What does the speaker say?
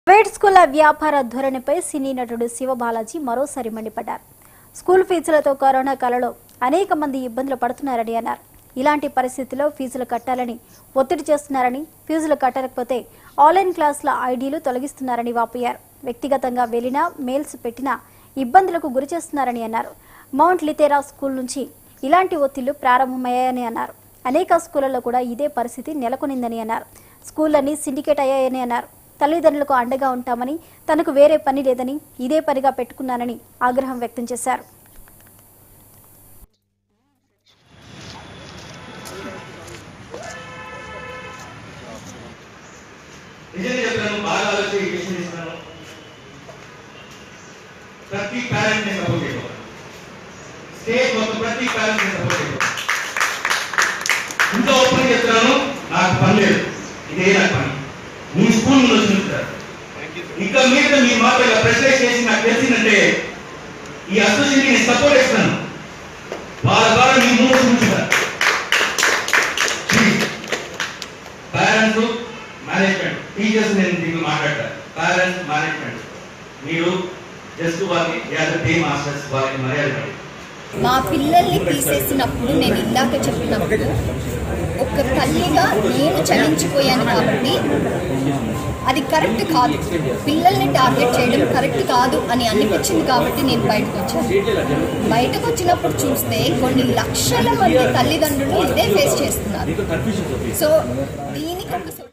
Private స్కూళ్ల వ్యాపార ధోరణిపై సినీ నటుడు శివబాలాజీ మరోసారి మండిపడ్డారు స్కూల్ ఫీజులతో కరోనా కాలంలో అనేక మంది ఇబ్బందులు పడుతున్నారని అన్నారు ఇలాంటి పరిస్థితిలో ఫీజులు కట్టాలని ఒత్తిడి చేస్తున్నారని ఫీజులు కట్టకపోతే ఆన్లైన్ క్లాసుల ఐడీలు తొలగిస్తున్నారని వాపోయారు వ్యక్తిగతంగా వెళ్లినా మెయిల్స్ పెట్టినా ఇబ్బందులకు గురి చేస్తున్నారని అన్నారు మౌంట్ లితేరా స్కూల్ నుంచి ఇలాంటి ఒత్తిళ్లు ప్రారంభమయ్యాయని అన్నారు అనేక స్కూళ్లలో కూడా ఇదే పరిస్థితి నెలకొనిందని అన్నారు స్కూళ్ళన్నీ సిండికేట్ అయ్యాయని అన్నారు తల్లిదండ్రులకు అండగా ఉంటామని తనకు వేరే పని లేదని ఇదే పనిగా పెట్టుకున్నానని ఆగ్రహం వ్యక్తం చేశారు నిజంగా చెప్తాను బాగా ఆలోచించి ఈ విషయం ఇస్తున్నాను ప్రతి పేరెంట్ ని సపోర్ట్ చేయకూడదు స్టేట్ మొత్తం ప్రతి పేరెంట్ ని సపోర్ట్ చేయకూడదు ఇంట్లో ఓపెన్ చెప్తున్నాను నాకు పని లేదు ఇదే నాకు పని మీ స్కూల్ నుండి వచ్చిన ఇంకా మీద మీ మాట ఇలా ప్రెషరైజ్ చేసి నాకు తెలిసిందంటే ఈ అసోసియేషన్ నేను సపోర్ట్ చేస్తాను వాళ్ళ ద్వారా మీ ముందు ఉంచుతాను పేరెంట్స్ మేనేజ్మెంట్ టీచర్స్ నేను దీన్ని మాట్లాడతాను పేరెంట్స్ మేనేజ్మెంట్ మీరు జస్ట్ వారిని పే మాస్టర్స్ వారిని మర్యాద ఇవ్వండి. మా పిల్లల్ని తీసేసినప్పుడు నేను ఇందాక చెప్పినప్పుడు ఒక తల్లిగా నేను చలించిపోయాను కాబట్టి అది కరెక్ట్ కాదు పిల్లల్ని టార్గెట్ చేయడం కరెక్ట్ కాదు అని అనిపించింది కాబట్టి నేను బయటకు వచ్చాను బయటకు వచ్చినప్పుడు చూస్తే కొన్ని లక్షల మంది తల్లిదండ్రులు ఇదే ఫేస్ చేస్తున్నారు సో దీనికి ఒక